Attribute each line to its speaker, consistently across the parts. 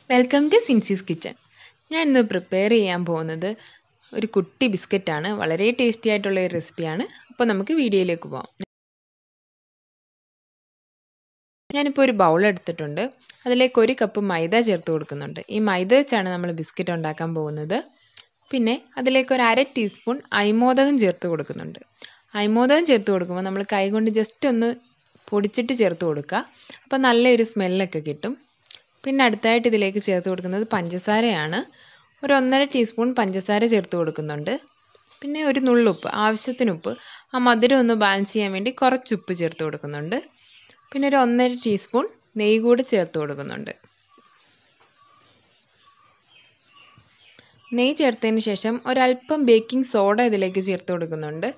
Speaker 1: welcome to Sincy's kitchen ഞാൻ ഇന്ന് prepare ചെയ്യാൻ പോകുന്നത് ഒരു കുട്ടി ബിസ്ക്കറ്റാണ് വളരെ ടേസ്റ്റി ആയിട്ടുള്ള ഒരു റെസിപ്പിയാണ് അപ്പോൾ നമുക്ക് വീഡിയോയിലേക്ക് പോകാം ഞാനിപ്പോൾ ഒരു ബൗൾ എടുത്തിട്ടുണ്ട് അതിലേക്ക് ഒരു കപ്പ് മൈദ ചേർത്ത് കൊടുക്കുന്നുണ്ട് ഈ മൈദ വെച്ചാണ് നമ്മൾ ബിസ്ക്കറ്റ് ഉണ്ടാക്കാൻ പോകുന്നത് പിന്നെ അതിലേക്ക് ഒരു അര ടീസ്പൂൺ അയ്മോദകം ചേർത്ത് കൊടുക്കുന്നുണ്ട് അയ്മോദകം ചേർത്ത് കൊടുക്കുമ്പോൾ നമ്മൾ കൈകൊണ്ട് ജസ്റ്റ് ഒന്ന് പൊടിച്ചിട്ട് ചേർത്ത് കൊടുക്കുക അപ്പോൾ നല്ലൊരു സ്മെല്ലൊക്കെ കിട്ടും പിന്നെ അടുത്തായിട്ട് ഇതിലേക്ക് ചേർത്ത് കൊടുക്കുന്നത് പഞ്ചസാരയാണ് ഒരു ഒന്നര ടീസ്പൂൺ പഞ്ചസാര ചേർത്ത് കൊടുക്കുന്നുണ്ട് പിന്നെ ഒരു നുള്ളുപ്പ് ആവശ്യത്തിന് ഉപ്പ് ആ മധുരം ഒന്ന് ബാലൻസ് ചെയ്യാൻ വേണ്ടി കുറച്ച് ഉപ്പ് ചേർത്ത് കൊടുക്കുന്നുണ്ട് പിന്നെ ഒരു ഒന്നര ടീസ്പൂൺ നെയ്യ് കൂടി ചേർത്ത് കൊടുക്കുന്നുണ്ട് നെയ്യ് ചേർത്തതിന് ശേഷം ഒരല്പം ബേക്കിംഗ് സോഡ ഇതിലേക്ക് ചേർത്ത് കൊടുക്കുന്നുണ്ട്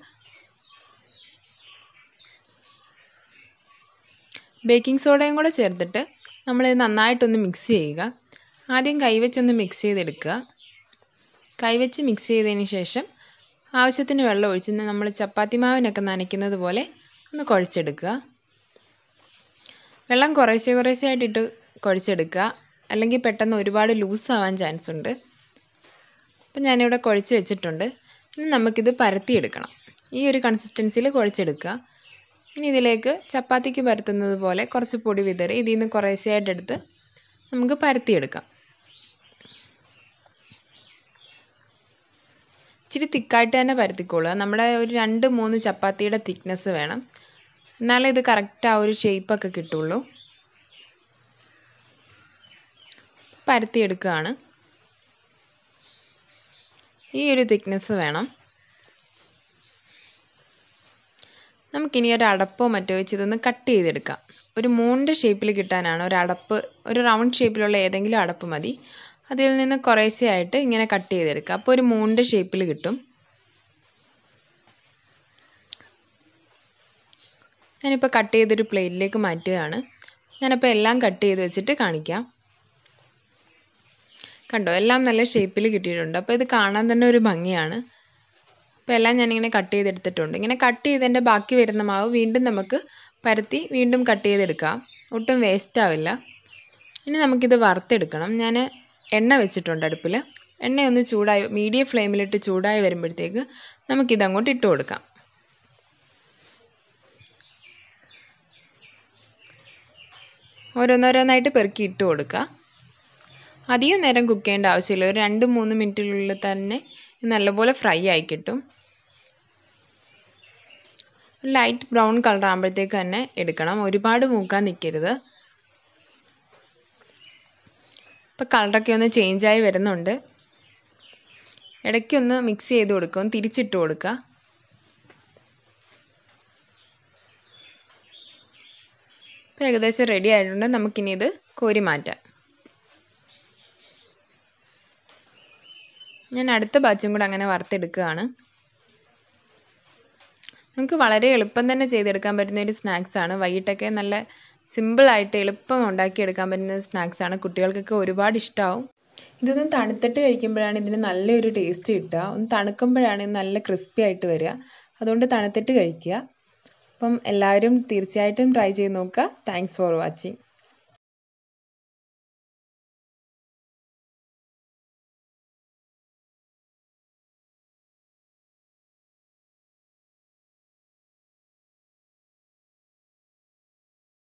Speaker 1: ബേക്കിംഗ് സോഡയും കൂടെ ചേർത്തിട്ട് നമ്മളിത് നന്നായിട്ടൊന്ന് മിക്സ് ചെയ്യുക ആദ്യം കൈവച്ചൊന്ന് മിക്സ് ചെയ്തെടുക്കുക കൈവച്ച് മിക്സ് ചെയ്തതിന് ശേഷം ആവശ്യത്തിന് വെള്ളം ഒഴിച്ച് നമ്മൾ ചപ്പാത്തി മാവിനൊക്കെ നനയ്ക്കുന്നത് പോലെ ഒന്ന് കുഴച്ചെടുക്കുക വെള്ളം കുറേശ്ശെ കുറേശ്ശെ ആയിട്ടിട്ട് കുഴച്ചെടുക്കുക അല്ലെങ്കിൽ പെട്ടെന്ന് ഒരുപാട് ലൂസ് ആവാൻ ചാൻസ് ഉണ്ട് അപ്പം ഞാനിവിടെ കുഴച്ച് വെച്ചിട്ടുണ്ട് ഇനി നമുക്കിത് പരത്തിയെടുക്കണം ഈ ഒരു കൺസിസ്റ്റൻസിയിൽ കുഴച്ചെടുക്കുക ഇനി ഇതിലേക്ക് ചപ്പാത്തിക്ക് പരത്തുന്നത് പോലെ കുറച്ച് പൊടി വിതറി ഇതിൽ നിന്ന് കുറേശ്ശെയായിട്ട് എടുത്ത് നമുക്ക് പരത്തിയെടുക്കാം ഇച്ചിരി തിക്കായിട്ട് തന്നെ പരത്തിക്കോളുക നമ്മുടെ ഒരു രണ്ട് മൂന്ന് ചപ്പാത്തിയുടെ തിക്നെസ് വേണം എന്നാലേ ഇത് കറക്റ്റ് ആ ഒരു ഷേപ്പൊക്കെ കിട്ടുള്ളൂ പരത്തിയെടുക്കുകയാണ് ഈ ഒരു തിക്നെസ് വേണം നമുക്കിനി ഒരു അടപ്പോ മറ്റോ വെച്ച് ഇതൊന്ന് കട്ട് ചെയ്തെടുക്കാം ഒരു മൂണിൻ്റെ ഷേപ്പിൽ കിട്ടാനാണ് ഒരു അടപ്പ് ഒരു റൗണ്ട് ഷേപ്പിലുള്ള ഏതെങ്കിലും അടപ്പ് മതി അതിൽ നിന്ന് കുറേശ്ശെ ആയിട്ട് ഇങ്ങനെ കട്ട് ചെയ്തെടുക്കുക അപ്പോൾ ഒരു മൂണിൻ്റെ ഷേപ്പിൽ കിട്ടും ഞാനിപ്പോൾ കട്ട് ചെയ്തൊരു പ്ലേറ്റിലേക്ക് മാറ്റുകയാണ് ഞാനപ്പോൾ എല്ലാം കട്ട് ചെയ്ത് വെച്ചിട്ട് കാണിക്കാം കണ്ടോ എല്ലാം നല്ല ഷേപ്പിൽ കിട്ടിയിട്ടുണ്ട് അപ്പോൾ ഇത് കാണാൻ തന്നെ ഒരു ഭംഗിയാണ് അപ്പോൾ എല്ലാം ഞാനിങ്ങനെ കട്ട് ചെയ്തെടുത്തിട്ടുണ്ട് ഇങ്ങനെ കട്ട് ചെയ്തതിൻ്റെ ബാക്കി വരുന്ന മാവ് വീണ്ടും നമുക്ക് പരത്തി വീണ്ടും കട്ട് ചെയ്തെടുക്കാം ഒട്ടും വേസ്റ്റ് ആവില്ല ഇനി നമുക്കിത് വറുത്തെടുക്കണം ഞാൻ എണ്ണ വെച്ചിട്ടുണ്ട് അടുപ്പിൽ എണ്ണയൊന്ന് ചൂടായി മീഡിയം ഫ്ലെയിമിലിട്ട് ചൂടായി വരുമ്പോഴത്തേക്ക് നമുക്കിത് അങ്ങോട്ട് ഇട്ട് കൊടുക്കാം ഓരോന്നോരോന്നായിട്ട് പെറുക്കി ഇട്ട് കൊടുക്കുക അധികം നേരം കുക്ക് ചെയ്യേണ്ട ആവശ്യമില്ല ഒരു രണ്ട് മൂന്ന് മിനിറ്റിനുള്ളിൽ തന്നെ നല്ലപോലെ ഫ്രൈ ആയി കിട്ടും ലൈറ്റ് ബ്രൗൺ കളർ ആകുമ്പോഴത്തേക്ക് തന്നെ എടുക്കണം ഒരുപാട് മൂക്കാൻ നിൽക്കരുത് ഇപ്പം കളറൊക്കെ ഒന്ന് ചേഞ്ചായി വരുന്നുണ്ട് ഇടയ്ക്കൊന്ന് മിക്സ് ചെയ്ത് കൊടുക്കും തിരിച്ചിട്ട് കൊടുക്കുക ഇപ്പം ഏകദേശം റെഡി ആയിട്ടുണ്ട് നമുക്കിനി ഇത് കോരി മാറ്റാം ഞാൻ അടുത്ത ബാച്ചും കൂടെ അങ്ങനെ വറുത്തെടുക്കുകയാണ് നമുക്ക് വളരെ എളുപ്പം തന്നെ ചെയ്തെടുക്കാൻ പറ്റുന്ന ഒരു സ്നാക്സാണ് വൈകിട്ടൊക്കെ നല്ല സിമ്പിളായിട്ട് എളുപ്പം ഉണ്ടാക്കിയെടുക്കാൻ പറ്റുന്ന സ്നാക്സാണ് കുട്ടികൾക്കൊക്കെ ഒരുപാട് ഇഷ്ടമാവും ഇതൊന്ന് തണുത്തിട്ട് കഴിക്കുമ്പോഴാണ് ഇതിന് നല്ലൊരു ടേസ്റ്റ് കിട്ടുക ഒന്ന് തണുക്കുമ്പോഴാണ് നല്ല ക്രിസ്പി ആയിട്ട് വരിക അതുകൊണ്ട് തണുത്തിട്ട് കഴിക്കുക അപ്പം എല്ലാവരും തീർച്ചയായിട്ടും ട്രൈ ചെയ്ത് നോക്കുക താങ്ക്സ് ഫോർ വാച്ചിങ്